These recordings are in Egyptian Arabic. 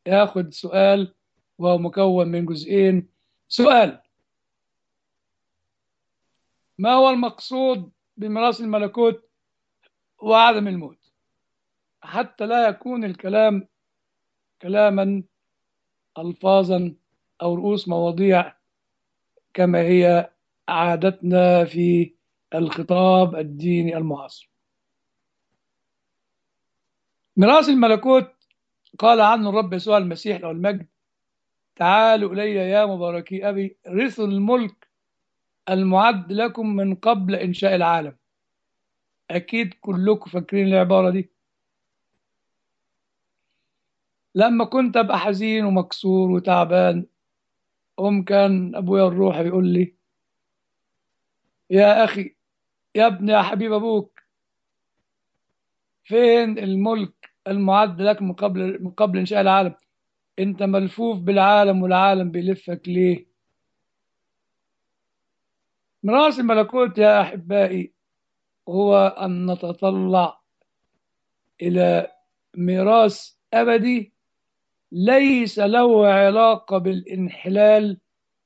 ياخد سؤال وهو مكون من جزئين سؤال ما هو المقصود بميراث الملكوت وعدم الموت حتى لا يكون الكلام كلاما ألفاظا أو رؤوس مواضيع كما هي عادتنا في الخطاب الديني المعاصر ميراث الملكوت قال عنه الرب يسوع المسيح له المجد تعالوا إلي يا مباركي أبي رثوا الملك المعد لكم من قبل إنشاء العالم أكيد كلكم فاكرين العبارة دي لما كنت أبقى حزين ومكسور وتعبان أم كان أبويا الروح يقول لي يا أخي يا ابني يا حبيب أبوك فين الملك المعد لك من قبل من قبل إنشاء العالم أنت ملفوف بالعالم والعالم بيلفك ليه ميراث الملكوت يا أحبائي هو أن نتطلع إلى ميراث أبدي ليس له علاقة بالانحلال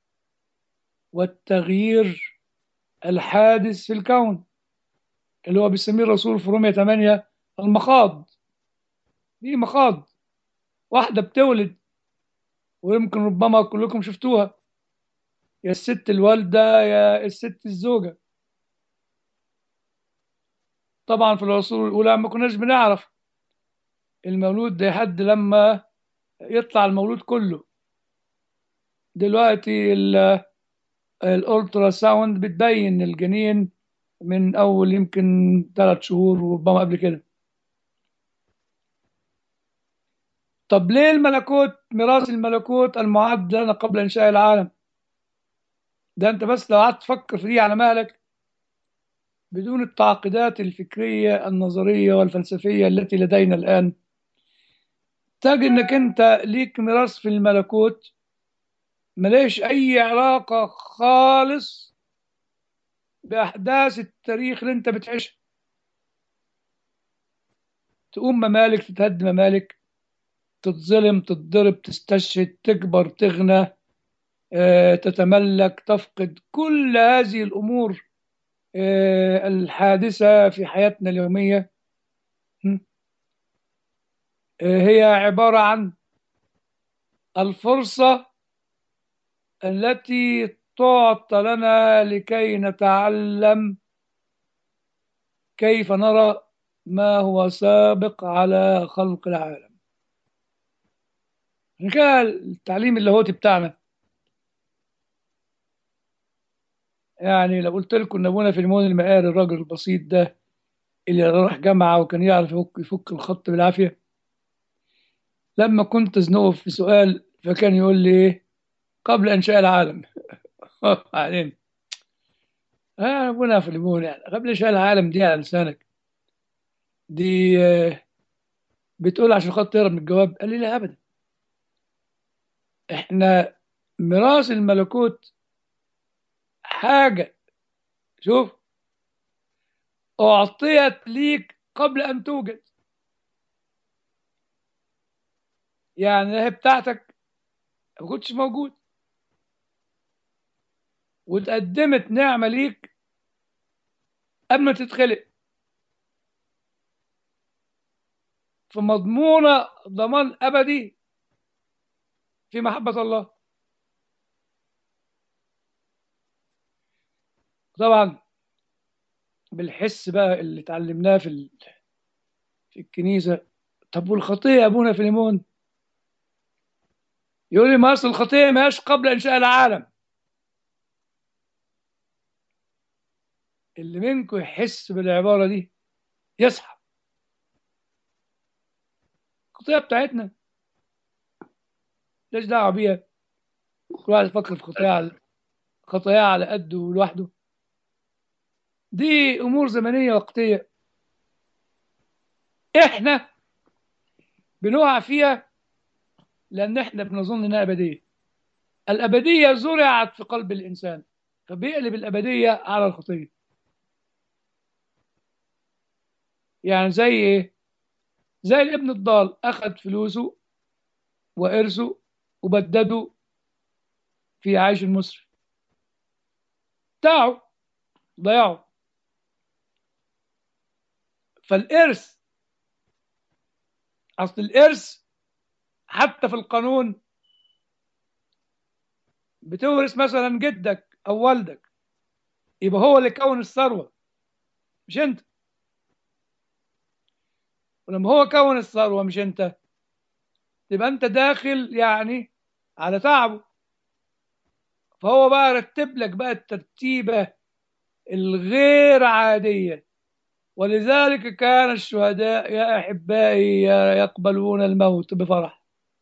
والتغيير الحادث في الكون اللي هو بيسميه الرسول في رومية 8 المخاض دي مخاض واحدة بتولد ويمكن ربما كلكم شفتوها يا الست الوالدة يا الست الزوجة طبعا في العصور الأولى ما كناش بنعرف المولود ده حد لما يطلع المولود كله دلوقتي الالترا ساوند بتبين الجنين من اول يمكن ثلاث شهور وربما قبل كده طب ليه الملكوت ميراث الملكوت المعد لنا قبل انشاء العالم ده انت بس لو قعدت تفكر فيه على مهلك بدون التعقيدات الفكريه النظريه والفلسفيه التي لدينا الان تجد انك انت ليك ميراث في الملكوت مليش اي علاقه خالص باحداث التاريخ اللي انت بتعيشها تقوم ممالك تتهد ممالك تتظلم تتضرب تستشهد تكبر تغنى آه، تتملك تفقد كل هذه الامور آه، الحادثه في حياتنا اليوميه هي عبارة عن الفرصة التي تعطى لنا لكي نتعلم كيف نرى ما هو سابق على خلق العالم كده التعليم اللاهوتي بتاعنا يعني لو قلت لكم ان ابونا فيلمون المقاري الراجل البسيط ده اللي راح جامعه وكان يعرف يفك, يفك الخط بالعافيه لما كنت ازنقه في سؤال فكان يقول لي ايه قبل انشاء العالم بعدين آه ابونا فيلمون يعني قبل انشاء العالم دي على لسانك دي آه، بتقول عشان خاطر تهرب من الجواب قال لي لا ابدا احنا ميراث الملكوت حاجه شوف اعطيت ليك قبل ان توجد يعني هي بتاعتك ما كنتش موجود وتقدمت نعمة ليك قبل ما تتخلق فمضمونة ضمان أبدي في محبة الله طبعا بالحس بقى اللي اتعلمناه في ال... في الكنيسة طب والخطية يا أبونا فيليمون يقول لي ما أصل الخطية ماش قبل إنشاء العالم اللي منكم يحس بالعبارة دي يصحى الخطية بتاعتنا ليش دعوة بيها كل واحد يفكر في خطاياه على خطاياه على قده لوحده دي أمور زمنية وقتية إحنا بنقع فيها لأن إحنا بنظن إنها أبدية الأبدية زرعت في قلب الإنسان فبيقلب الأبدية على الخطية يعني زي إيه؟ زي الابن الضال أخذ فلوسه وإرثه وبدده في عيش المصري بتاعه ضيعه فالإرث أصل الإرث حتى في القانون بتورث مثلا جدك أو والدك يبقى هو اللي كون الثروة مش أنت ولما هو كون الثروة مش أنت تبقى أنت داخل يعني على تعبه فهو بقى رتب لك بقى الترتيبة الغير عادية ولذلك كان الشهداء يا أحبائي يقبلون الموت بفرح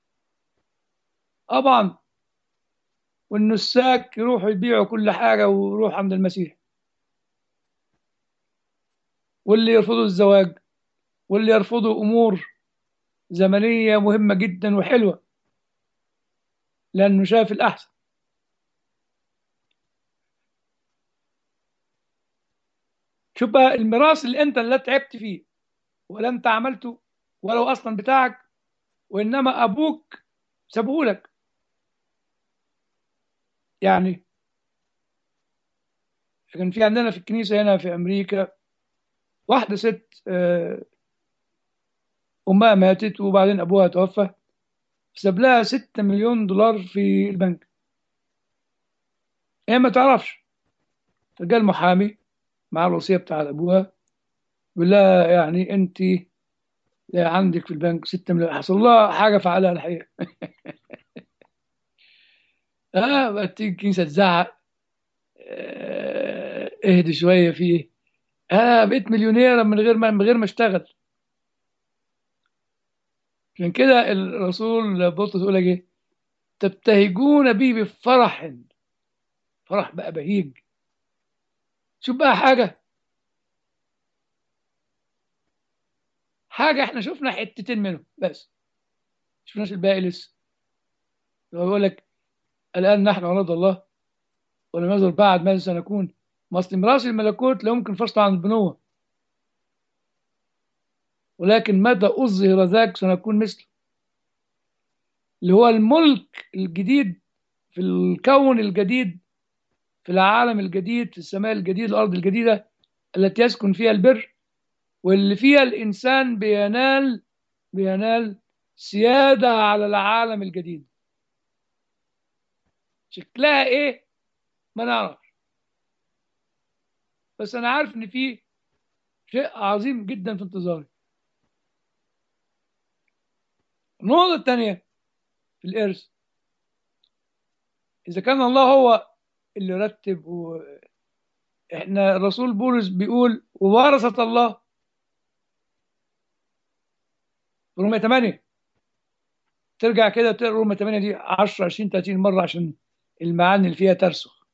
طبعا والنساك يروحوا يبيعوا كل حاجة ويروحوا عند المسيح واللي يرفضوا الزواج واللي يرفضوا أمور زمنية مهمة جدا وحلوة لأنه شاف الأحسن شوف بقى الميراث اللي أنت لا تعبت فيه ولا أنت عملته ولو أصلا بتاعك وإنما أبوك سابهولك يعني كان في عندنا في الكنيسة هنا في أمريكا واحدة ست أمها ماتت وبعدين أبوها توفى ساب لها 6 مليون دولار في البنك هي ما تعرفش فجاء المحامي مع الوصية بتاع أبوها بيقول لها يعني أنت عندك في البنك 6 مليون حصل لها حاجة فعلها الحقيقة اه بقت تيجي الكنيسة تزعق آه اهدي شوية فيه اه بقيت مليونيرة من غير ما من غير ما اشتغل عشان كده الرسول بطرس يقول لك ايه تبتهجون بي بفرح فرح بقى بهيج شوف بقى حاجة حاجة احنا شفنا حتتين منه بس شفناش الباقي لسه هو بيقول لك الآن نحن أولاد الله ولم يزل بعد ماذا سنكون ما أصل ميراث الملكوت لا يمكن فصله عن البنوة ولكن متى أظهر ذاك سنكون مثله اللي هو الملك الجديد في الكون الجديد في العالم الجديد في السماء الجديد الأرض الجديدة التي يسكن فيها البر واللي فيها الإنسان بينال بينال سيادة على العالم الجديد شكلها إيه ما نعرف بس أنا عارف إن في شيء عظيم جدا في انتظاري النقطة الثانية في الإرث إذا كان الله هو اللي رتب و... إحنا الرسول بولس بيقول وورثة الله رومية 8 ترجع كده تقرا رومية 8 دي 10 20 30 مرة عشان المعاني اللي فيها ترسخ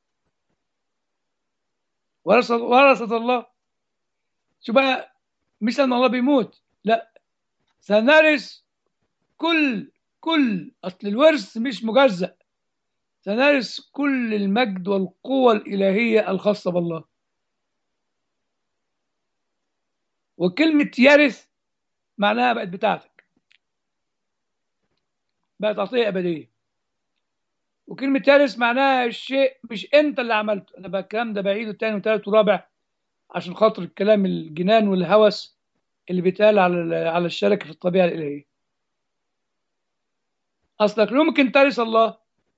ورثة ورثة الله شو بقى مش ان الله بيموت لا سنرث كل كل اصل الورث مش مجزأ سنرث كل المجد والقوة الإلهية الخاصة بالله وكلمة يرث معناها بقت بتاعتك بقت عطية أبدية وكلمة يرث معناها الشيء مش أنت اللي عملته أنا بقى الكلام ده بعيده تاني وتالت ورابع عشان خاطر الكلام الجنان والهوس اللي بيتقال على على الشركة في الطبيعة الإلهية أصلك يمكن ترث الله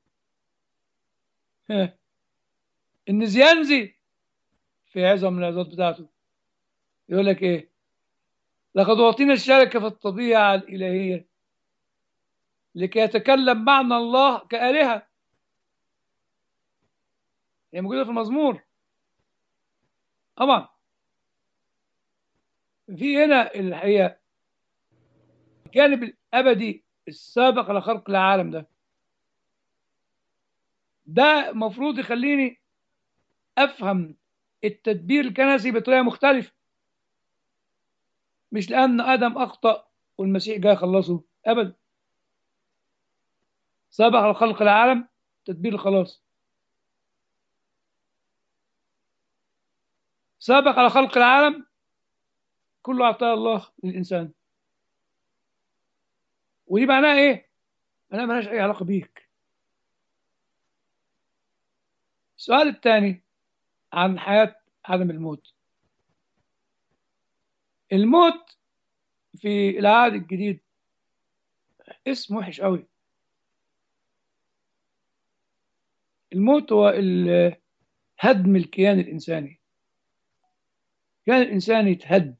إن زيانزي في عظم من العظات بتاعته يقول لك إيه لقد أعطينا الشركة في الطبيعة الإلهية لكي يتكلم معنا الله كآلهة هي موجودة في المزمور طبعا في هنا الحقيقة الجانب الأبدي السابق لخلق العالم ده ده مفروض يخليني أفهم التدبير الكنسي بطريقة مختلفة مش لأن آدم أخطأ والمسيح جاي يخلصه أبدا سابق لخلق العالم تدبير الخلاص سابق على خلق العالم كله عطاء الله للإنسان ودي معناها إيه؟ أنا مالهاش أي علاقة بيك السؤال الثاني عن حياة عدم الموت الموت في العهد الجديد اسم وحش قوي الموت هو ال- هدم الكيان الإنساني الكيان الإنساني يتهد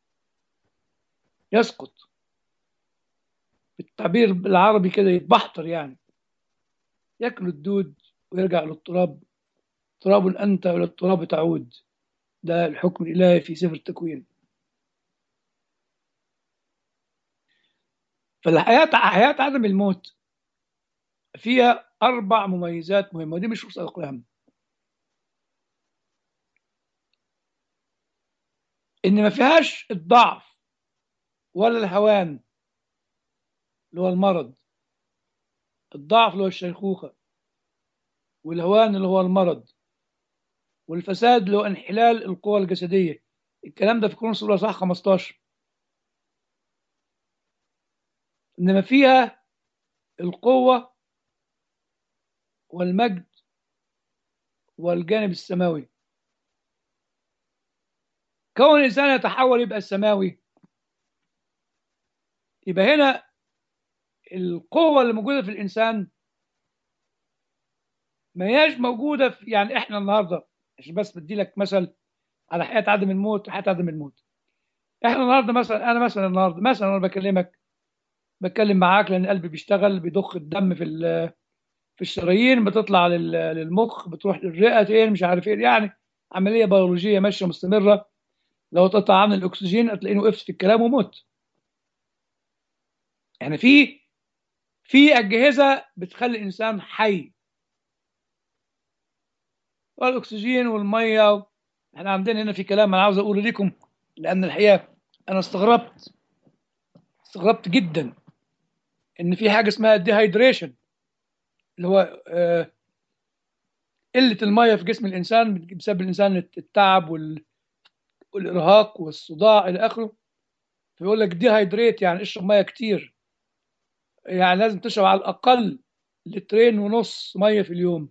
يسقط بالتعبير بالعربي كده يتبحتر يعني ياكل الدود ويرجع للتراب تراب أنت وإلى التراب تعود ده الحكم الإلهي في سفر التكوين فالحياة حياة عدم الموت فيها أربع مميزات مهمة ودي مش رؤوس الأقلام إن ما فيهاش الضعف ولا الهوان اللي هو المرض الضعف اللي هو الشيخوخة والهوان اللي هو المرض والفساد اللي هو انحلال القوى الجسدية الكلام ده في كورنثوس الأولى صح 15 إنما فيها القوة والمجد والجانب السماوي كون الإنسان يتحول يبقى السماوي يبقى هنا القوة اللي موجودة في الإنسان ما هياش موجودة في يعني إحنا النهاردة عشان بس بدي لك مثل على حياة عدم الموت وحياة عدم الموت إحنا النهاردة مثلا أنا مثلا النهاردة مثلا وأنا بكلمك بتكلم معاك لأن قلبي بيشتغل بيضخ الدم في ال- في الشرايين بتطلع لل- للمخ بتروح للرئة تاني مش عارف إيه يعني عملية بيولوجية ماشية مستمرة لو تقطع عن الأكسجين هتلاقيني وقفت في الكلام ومت يعني في في أجهزة بتخلي الإنسان حي والأكسجين والمية احنا عندنا هنا في كلام أنا عاوز أقوله لكم لأن الحقيقة أنا استغربت استغربت جدا إن في حاجة اسمها الديهايدريشن اللي هو آه، قلة المية في جسم الإنسان بسبب الإنسان التعب وال- والإرهاق والصداع إلى آخره فيقول لك ديهايدريت يعني اشرب مية كتير يعني لازم تشرب على الأقل لترين ونص مية في اليوم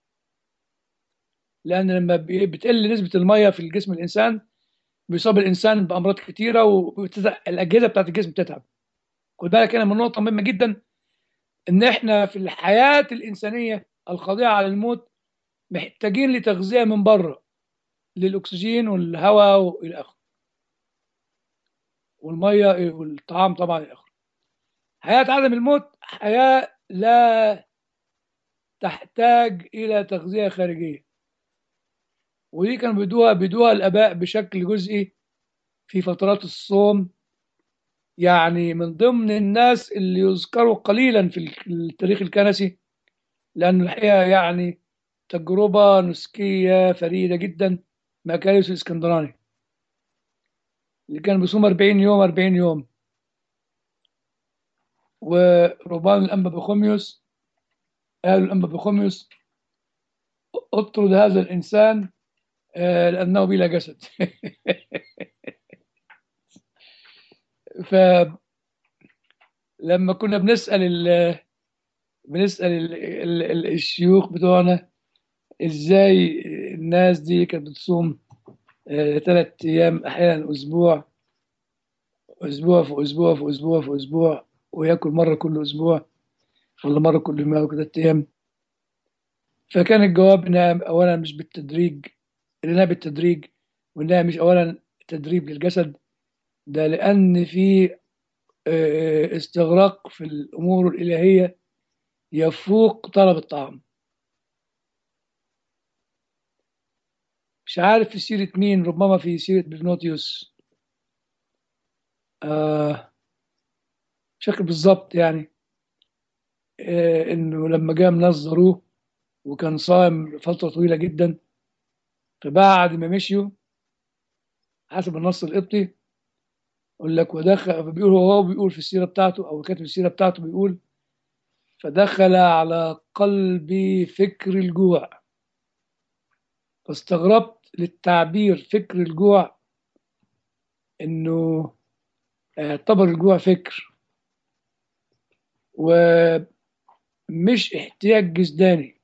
لأن لما بي- بتقل نسبة المية في الجسم الإنسان بيصاب الإنسان بأمراض كتيرة والأجهزة بتاعت الجسم بتتعب خد بالك هنا من نقطة مهمة جدا إن إحنا في الحياة الإنسانية الخاضعة على الموت محتاجين لتغذية من بره للأكسجين والهواء وإلى آخره والمية والطعام طبعا إلى آخره حياة عدم الموت حياة لا تحتاج إلى تغذية خارجية ودي كانوا بيدوها بيدوها الآباء بشكل جزئي في فترات الصوم يعني من ضمن الناس اللي يذكروا قليلا في التاريخ الكنسي لأن الحقيقة يعني تجربة نسكية فريدة جدا ماكاريوس الإسكندراني اللي كان بيصوم 40 يوم 40 يوم ورهبان الأنبا بخوميوس قالوا الأنبا بخوميوس اطرد هذا الإنسان آه، لأنه بلا جسد فلما كنا بنسأل ال بنسأل ال ال ال الشيوخ بتوعنا ازاي الناس دي كانت بتصوم ثلاث ايام احيانا اسبوع اسبوع في اسبوع في اسبوع في اسبوع وياكل مره كل اسبوع ولا مره كل يوم او ثلاث ايام فكان الجواب انها اولا مش بالتدريج انها بالتدريج وانها مش اولا تدريب للجسد ده لان في آه، استغراق في الامور الالهيه يفوق طلب الطعام مش عارف في سيرة مين ربما في سيرة بفنوتيوس آه مش فاكر بالظبط يعني آه انه لما جاء نظروه وكان صائم فترة طويلة جدا فبعد ما مشيوا حسب النص القبطي يقول لك ودخل بيقول هو بيقول في السيرة بتاعته أو كاتب السيرة بتاعته بيقول فدخل على قلبي فكر الجوع فاستغربت للتعبير فكر الجوع انه اعتبر الجوع فكر و مش احتياج جسداني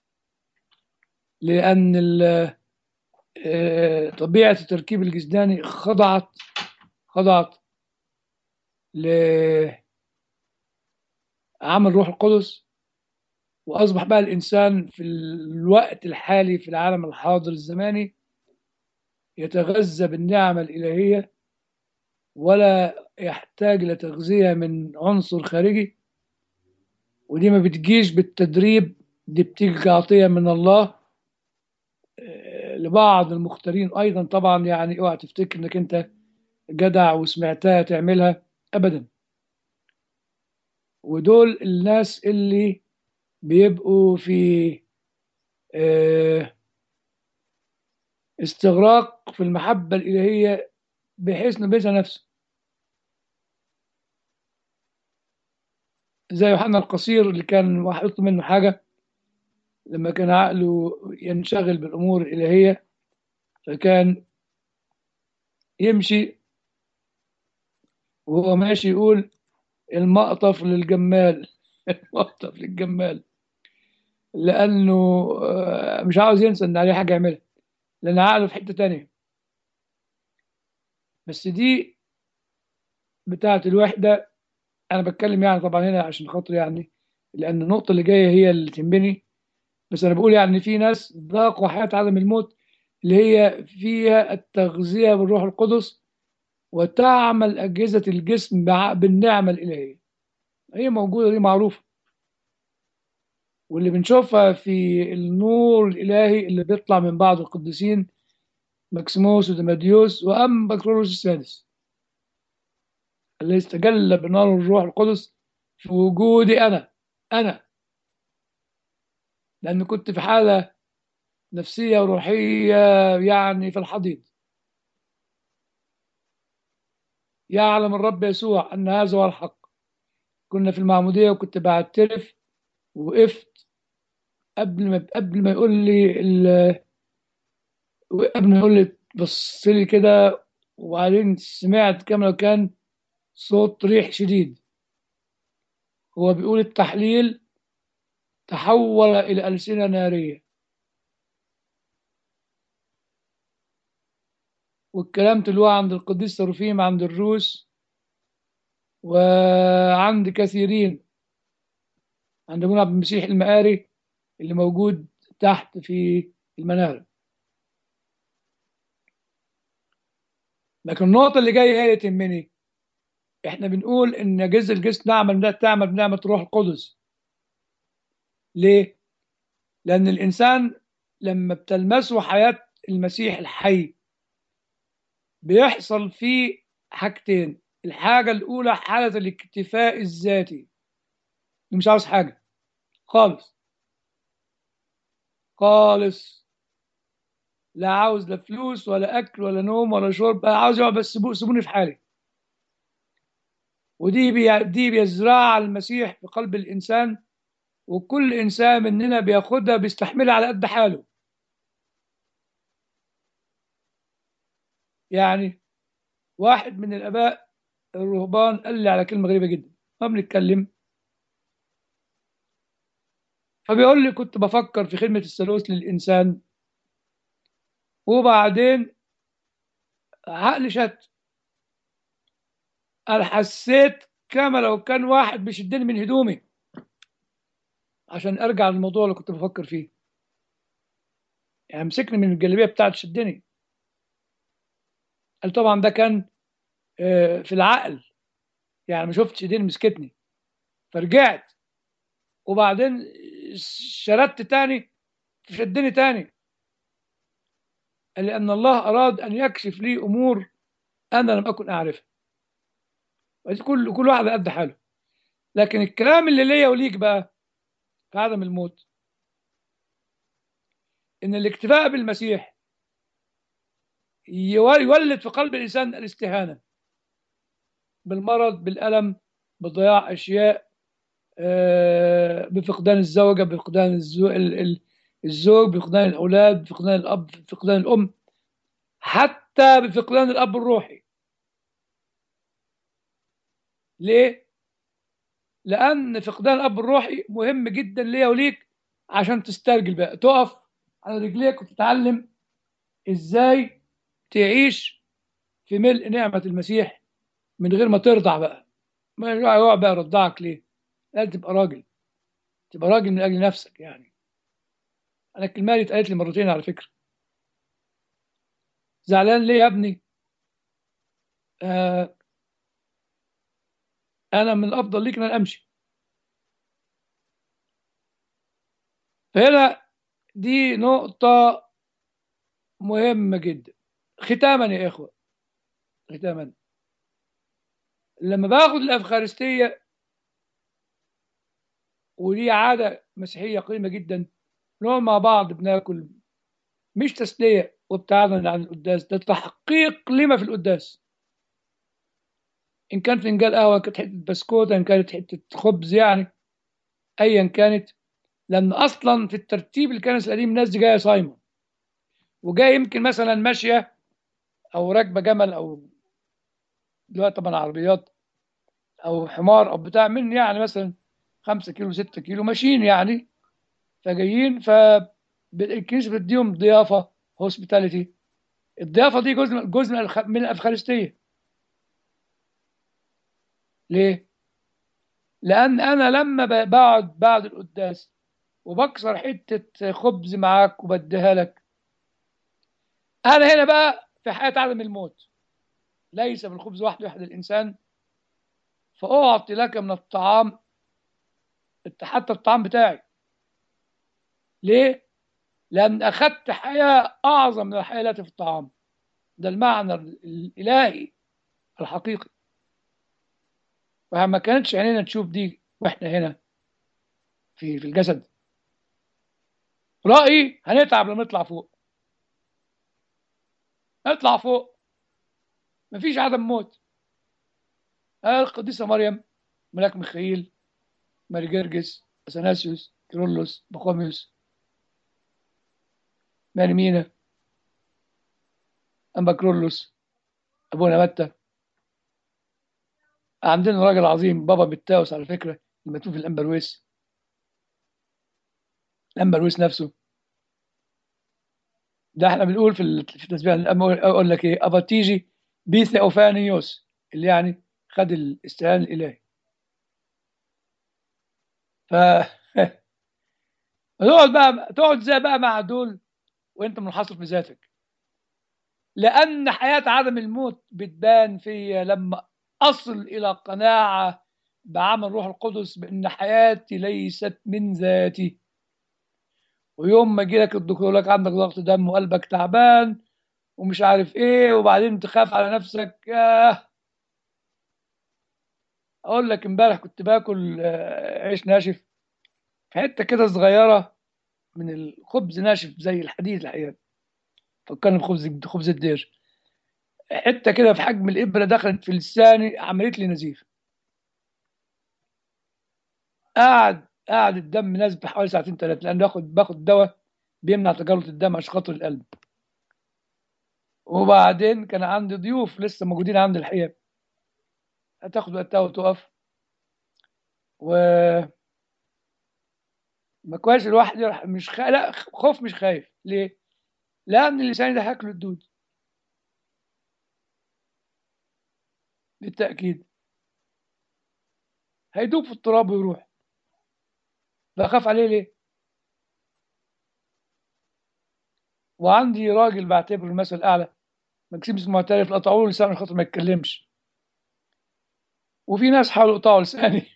لأن ال- آه، طبيعة التركيب الجسداني خضعت خضعت لعمل روح القدس وأصبح بقى الإنسان في الوقت الحالي في العالم الحاضر الزماني يتغذى بالنعمة الإلهية ولا يحتاج إلى تغذية من عنصر خارجي ودي ما بتجيش بالتدريب دي بتيجي عطية من الله آه، لبعض المختارين أيضا طبعا يعني اوعى تفتكر إنك أنت جدع وسمعتها تعملها أبدا ودول الناس اللي بيبقوا في آه، استغراق في المحبة الإلهية بحيث إنه بينسى نفسه زي يوحنا القصير اللي كان واحد يطلب منه حاجة لما كان عقله ينشغل بالأمور الإلهية فكان يمشي وهو ماشي يقول المقطف للجمال المقطف للجمال لأنه آه، مش عاوز ينسى إن عليه حاجة يعملها لأن عقله في حتة تانية بس دي بتاعة الوحدة أنا بتكلم يعني طبعا هنا عشان خاطر يعني لأن النقطة اللي جاية هي اللي تهمني بس أنا بقول يعني في ناس ذاقوا حياة عدم الموت اللي هي فيها التغذية بالروح القدس وتعمل أجهزة الجسم بع- بالنعمة الإلهية هي موجودة دي معروفة واللي بنشوفها في النور الإلهي اللي بيطلع من بعض القديسين مكسيموس وديماديوس وأم بكرولوس السادس اللي استجل بنار الروح القدس في وجودي أنا أنا لأن كنت في حالة نفسية وروحية يعني في الحضيض يعلم الرب يسوع أن هذا هو الحق كنا في المعمودية وكنت بعترف وقفت قبل ما قبل ما يقول لي ال... قبل ما يقول لي بص لي كده وبعدين سمعت كما لو كان صوت ريح شديد هو بيقول التحليل تحول إلى ألسنة نارية والكلام تلوه عند القديس سروفيم عند الروس وعند كثيرين عند ابونا عبد المسيح المقاري اللي موجود تحت في المنارة لكن النقطة اللي جاية هي اللي تهمني احنا بنقول ان اجهزة الجسم نعمل تعمل بنعمة روح القدس ليه؟ لأن الإنسان لما بتلمسه حياة المسيح الحي بيحصل فيه حاجتين الحاجة الأولى حالة الاكتفاء الذاتي مش عاوز حاجة خالص خالص لا عاوز لا فلوس ولا أكل ولا نوم ولا شرب أنا عاوز يقعد بس سيبو- سيبوني في حالي ودي بي دي بيزرعها المسيح في قلب الإنسان وكل إنسان مننا بياخدها بيستحملها على قد حاله يعني واحد من الآباء الرهبان قال لي على كلمة غريبة جدا ما بنتكلم فبيقول لي كنت بفكر في خدمة الثالوث للإنسان وبعدين عقلي شت أنا حسيت كما لو كان واحد بيشدني من هدومي عشان أرجع للموضوع اللي كنت بفكر فيه يعني مسكني من الجلابية بتاعت شدني قال طبعا ده كان آه، في العقل يعني ما شفتش ايدين مسكتني فرجعت وبعدين شردت تاني شدني تاني قال لأن الله أراد أن يكشف لي أمور أنا لم أكن أعرفها ودي كل كل واحد على قد حاله لكن الكلام اللي ليا وليك بقى في عدم الموت إن الاكتفاء بالمسيح يو- يولد في قلب الإنسان الاستهانة بالمرض بالألم بضياع أشياء آه، بفقدان الزوجة بفقدان الزو- ال- ال- الزوج بفقدان الأولاد بفقدان الأب بفقدان الأم حتى بفقدان الأب الروحي ليه؟ لان فقدان الاب الروحي مهم جدا ليا وليك عشان تسترجل بقى تقف على رجليك وتتعلم ازاي تعيش في ملء نعمه المسيح من غير ما ترضع بقى ما يقعد بقى يرضعك ليه لازم تبقى راجل تبقى راجل من اجل نفسك يعني انا الكلمه دي اتقالت لي مرتين على فكره زعلان ليه يا ابني آه انا من الافضل ليك ان انا امشي فهنا دي نقطة مهمة جدا ختاما يا إخوة ختاما لما باخد الأفخارستية ودي عادة مسيحية قيمة جدا نقعد مع بعض بناكل مش تسلية وابتعادا عن القداس ده تحقيق لما في القداس إن كان فنجان قهوة كانت حتة بسكوتة إن كانت حتة خبز يعني أيا كانت لأن أصلا في الترتيب الكنس القديم الناس دي جاية صايمة وجاية يمكن مثلا ماشية أو راكبة جمل أو دلوقتي طبعا عربيات أو حمار أو بتاع من يعني مثلا خمسة كيلو ستة كيلو ماشيين يعني فجايين فالكنيسة بتديهم ضيافة هوسبيتاليتي الضيافة دي جزء جزء من الأفخارستية ليه؟ لأن أنا لما بقعد بعد القداس وبكسر حتة خبز معاك وبديها لك أنا هنا بقى في حياة عدم الموت ليس بالخبز وحده يحيى الإنسان فأعطي لك من الطعام حتى الطعام بتاعي ليه؟ لأن أخذت حياة أعظم من الحياة التي في الطعام ده المعنى الإلهي الحقيقي فما كانتش عينينا تشوف دي واحنا هنا في في الجسد رأيي هنتعب لما نطلع فوق نطلع فوق مفيش عدم موت القديسة مريم ملاك ميخائيل ماري جرجس اثناسيوس كيرلس بخوميوس ماري مينا أنبا كرولوس أبونا متى عندنا راجل عظيم بابا بالتاوس على فكرة المدفون في الأمبرويس الأمبرويس نفسه ده احنا بنقول في في التسبيح اقول لك ايه اباتيجي بيثيوفانيوس اللي يعني خد الاستعلان الالهي ف تقعد بقى تقعد ازاي بقى مع دول وانت منحصر في ذاتك لان حياه عدم الموت بتبان فيا لما اصل الى قناعه بعمل روح القدس بان حياتي ليست من ذاتي ويوم ما يجي لك الدكتور يقول لك عندك ضغط دم وقلبك تعبان ومش عارف ايه وبعدين تخاف على نفسك ياه اقول لك امبارح كنت باكل عيش ناشف في حته كده صغيره من الخبز ناشف زي الحديد الحقيقه فكرني بخبز خبز الدير حته كده في حجم الابره دخلت في لساني عملت لي نزيف قعد قعد الدم نازل بحوالي ساعتين ثلاثه لان باخد باخد دواء بيمنع تجلط الدم عشان خاطر القلب وبعدين كان عندي ضيوف لسه موجودين عندي الحقيقه هتاخد وقتها وتقف و ما كويس الواحد مش خ... لا خوف مش خايف ليه؟ لأن لساني ده هاكله الدود بالتأكيد هيدوب في التراب ويروح بخاف عليه ليه؟ وعندي راجل بعتبره المثل الأعلى مكسيمس معترف قطعوا له لسانه خاطر ما يتكلمش وفي ناس حاولوا يقطعوا لساني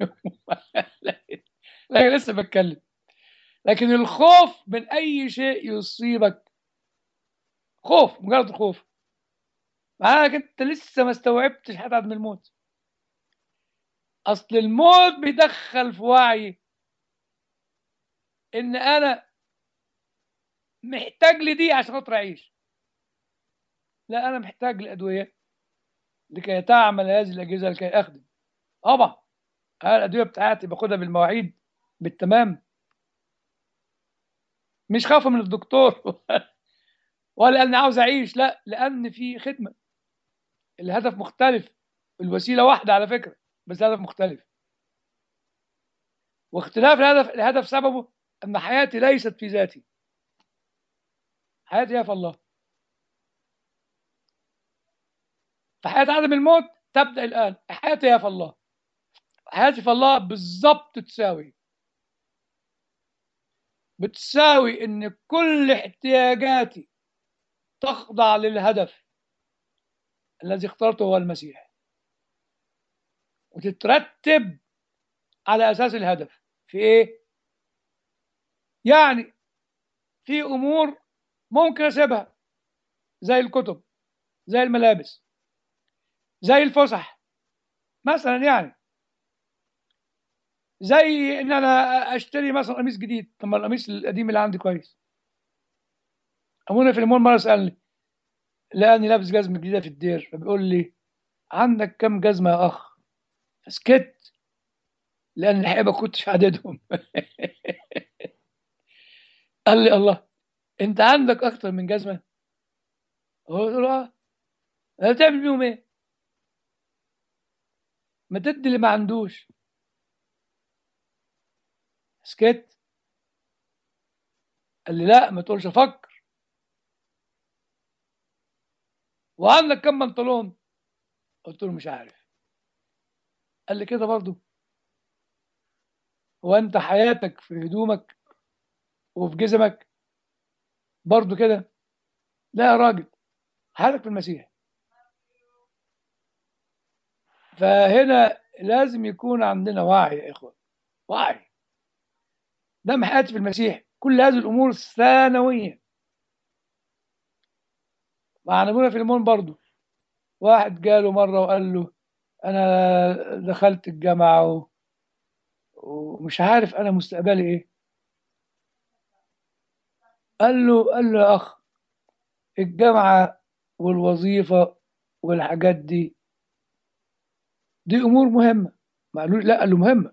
لكن لسه بتكلم لكن الخوف من اي شيء يصيبك خوف مجرد الخوف معناك انت لسه ما استوعبتش حتى عدم الموت اصل الموت بيدخل في وعي ان انا محتاج لدي عشان خاطر اعيش لا انا محتاج لادويه لكي تعمل هذه الاجهزه لكي اخدم طبعا الادويه بتاعتي باخدها بالمواعيد بالتمام مش خافه من الدكتور ولا لان عاوز اعيش لا لان في خدمه الهدف مختلف الوسيله واحده على فكره بس الهدف مختلف واختلاف الهدف الهدف سببه أن حياتي ليست في ذاتي حياتي هي في الله فحياة عدم الموت تبدأ الآن حياتي هي في الله حياتي في الله بالظبط تساوي بتساوي ان كل احتياجاتي تخضع للهدف الذي اخترته هو المسيح وتترتب على اساس الهدف في ايه يعني في امور ممكن اسيبها زي الكتب زي الملابس زي الفسح مثلا يعني زي ان انا اشتري مثلا قميص جديد طب ما القميص القديم اللي عندي كويس ابونا في المول مره سالني لقاني لابس جزمه جديده في الدير فبيقول لي عندك كم جزمه يا اخ فسكت لان الحقيقه ما كنتش عددهم قال لي الله انت عندك اكتر من جزمه قلت له اه أنا بتعمل بيهم ايه ما تدي اللي ما عندوش سكت قال لي لا ما تقولش افكر وعندك كم بنطلون قلت له مش عارف قال لي كده برضو هو انت حياتك في هدومك وفي جزمك برضو كده لا يا راجل حياتك في المسيح فهنا لازم يكون عندنا وعي يا اخوان وعي دام حياتي في المسيح كل هذه الامور ثانويه مع نبونا في المون برضو واحد جاله مره وقال له انا دخلت الجامعه و... ومش عارف انا مستقبلي ايه قال له قال له يا اخ الجامعه والوظيفه والحاجات دي دي امور مهمه ما قالوش لا قال له مهمه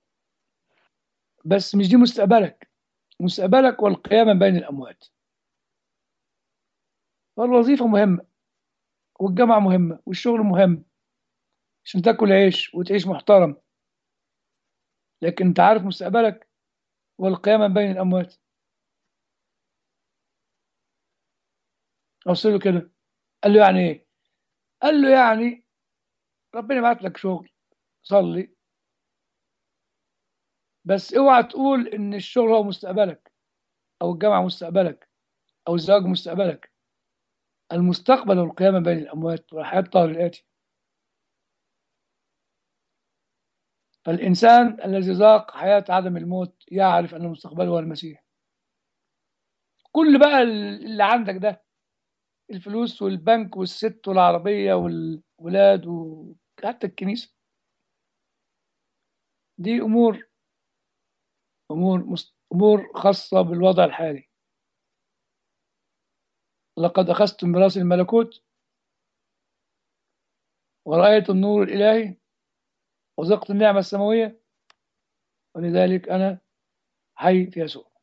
بس مش دي مستقبلك مستقبلك والقيامه بين الاموات فالوظيفه مهمه والجامعه مهمه والشغل مهم عشان تاكل عيش وتعيش محترم لكن انت عارف مستقبلك والقيامه بين الاموات اوصل له كده قال له يعني ايه قال له يعني ربنا يبعت لك شغل صلي بس اوعى تقول ان الشغل هو مستقبلك او الجامعه مستقبلك او الزواج مستقبلك المستقبل والقيامه بين الاموات والحياه الطاهر الاتي فالانسان الذي ذاق حياه عدم الموت يعرف ان مستقبله هو المسيح كل بقى اللي عندك ده الفلوس والبنك والست والعربيه والولاد وحتى الكنيسه دي امور امور مست... امور خاصه بالوضع الحالي لقد اخذت ميراث الملكوت ورأيت النور الإلهي وذقت النعمة السماوية ولذلك أنا حي في يسوع